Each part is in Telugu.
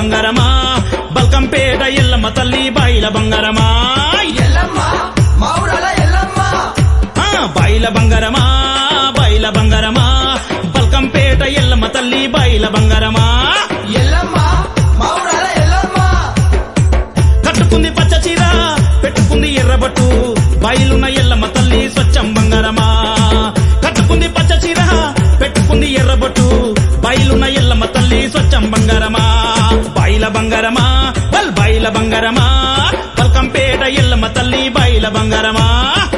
బంగారమా బల్కంపేట ఎల్లమ్మ తల్లి బాయిల బంగారమా ఎల్లమ్మ మౌరల ఎల్లమ్మ ఆ, బాయిల బంగారమా బాయిల బంగారమా బల్కంపేట ఎల్లమ్మ తల్లి బాయిల బంగారమా ఎల్లమ్మ మౌరల ఎల్లమ్మ కట్టుకుంది పచ్చ చీర పెట్టుకుంది ఎర్రబట్టు బాయిలున్న ఎల్లమ్మ తల్లి స్వచ్ఛం బంగారమా కట్టుకుంది పచ్చ చీర పెట్టుకుంది ఎర్రబట్టు బాయిలున్న ఎల్లమ్మ తల్లి స్వచ్ఛం బంగారమా బాయిల బంగారమా బల్ బాయిల బంగారమా బల్కంపేట ఎల్లమ్మ తల్లి బాయిల బంగారమా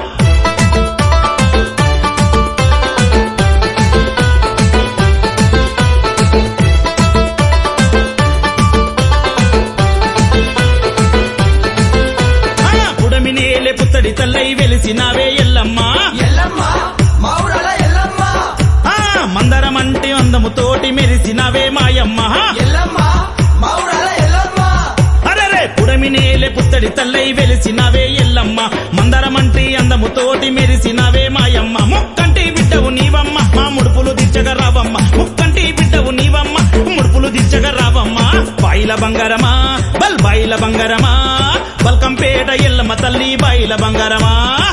ఆ, పుడమి నేలే పుత్తడి తల్లై వెలిసినావే ఎల్లమ్మ ఎల్లమ్మ మౌరల ఎల్లమ్మ ఆ, మందరమంటి అందముతోటి మెరిసినవే మాయమ్మ ఎల్లమ్మ మౌరల ఎల్లమ్మ అరరే పుడమి నేలే పుత్తడి తల్లై వెలిసినవే ఎల్లమ్మ మందరమంటి అందముతోటి మెరిసినవే మాయమ్మ ముక్కంటి బిడ్డవు నీవమ్మ మా ముడుపులు దిచ్చగ రావమ్మ ముక్కంటి బిడ్డవు నీవమ్మ ముడుపులు దిచ్చగ రావమ్మ బాయిల బంగారమా బల్ బాయిల బంగారమా బల్కంపేట ఎల్లమ్మ తల్లి బాయిల బంగారమా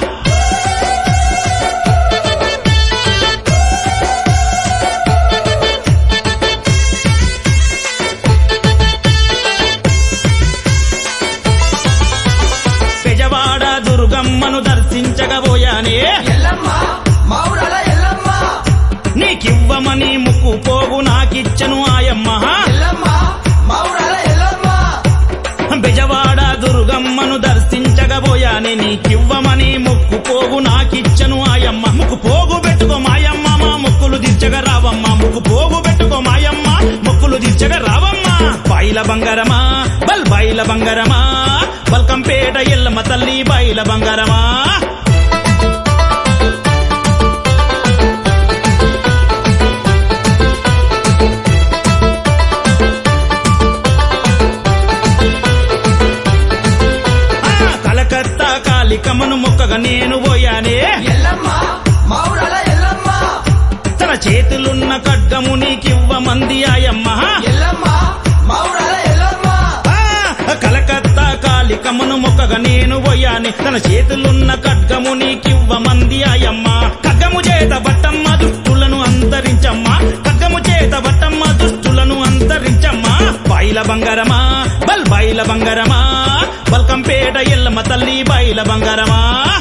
పెజవాడ దుర్గమ్మను దర్శించగబోయానే ఎల్లమ్మ మౌరల ఎల్లమ్మ నీకివ్వమని ముక్కు పోగు నాకిచ్చను ఆయమ్మ ఎల్లమ్మ మౌరల ఎల్లమ్మ బెజవాడ దుర్గమ్మను దర్శించగబోయానే నీకివ్వమని ముక్కు పోగు నాకిచ్చను ఆయమ్మ ముక్కు పోగు పెట్టుకో మాయమ్మ మా ముక్కులు దిచ్చగ రావమ్మ ముక్కు పోగు పెట్టుకో మాయమ్మ ముక్కులు దిచ్చగ రావమ్మ బాయిల బంగారమా బల్ బాయిల బంగారమా బల్కంపేట ఎల్లమ్మ తల్లి బాయిల బంగారమా ఆ, కలకత్తా కాలికమ్మను మొక్కగా నేను పోయానే ఎల్లమ్మ మౌరల ఎల్లమ్మ తన చేతులున్న ఖడ్గము నీకివ్వమంది ఆయమ్మ ఎల్లమ్మ మౌరల ఎల్లమ్మ ఆ, కలకత్తా కాలికమ్మను మొక్కగా నేను పోయానే తన చేతులున్న ఖడ్గము నీకివ్వమంది ఆయమ్మ ఖడ్గము చేత బట్టమ్మ దుష్టులను అంతరించమ్మ ఖడ్గము చేత బట్టమ్మ దుష్టులను అంతరించమ్మ బాయిల బంగారమా బల్ బాయిల బంగారమా బల్కంపేట ఎల్లమ్మ తల్లి బాయిల బంగారమా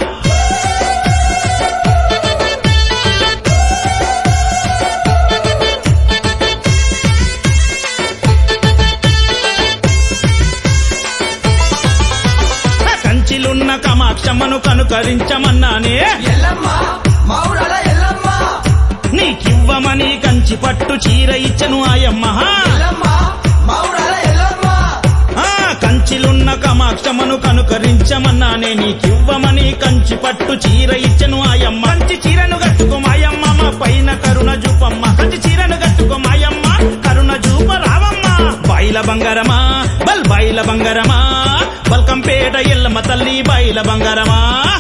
కంచిలున్న కమాక్షమ్మను కనుకరించమన్నానే ఎల్లమ్మ మౌరల ఎల్లమ్మ నీకివ్వమని కంచి పట్టు చీర ఇచ్చను ఆయమ్మ ఎల్లమ్మ మౌరల ఎల్లమ్మ ఆ కంచిలున్న కమాక్షమ్మను కనుకరించమన్నానే నీకివ్వమని కంచి పట్టు చీర ఇచ్చను ఆయమ్మ కంచి చీరను కట్టుకో మాయమ్మ మా పైన కరుణ చూపమ్మ కంచి చీరను కట్టుకో మాయమ్మ కరుణ చూప రావమ్మ బాయిల బంగారమా బల్ బాయిల బంగారమా బల్కంపేట ఎల్లమ్మ తల్లి బాయిల బంగారమా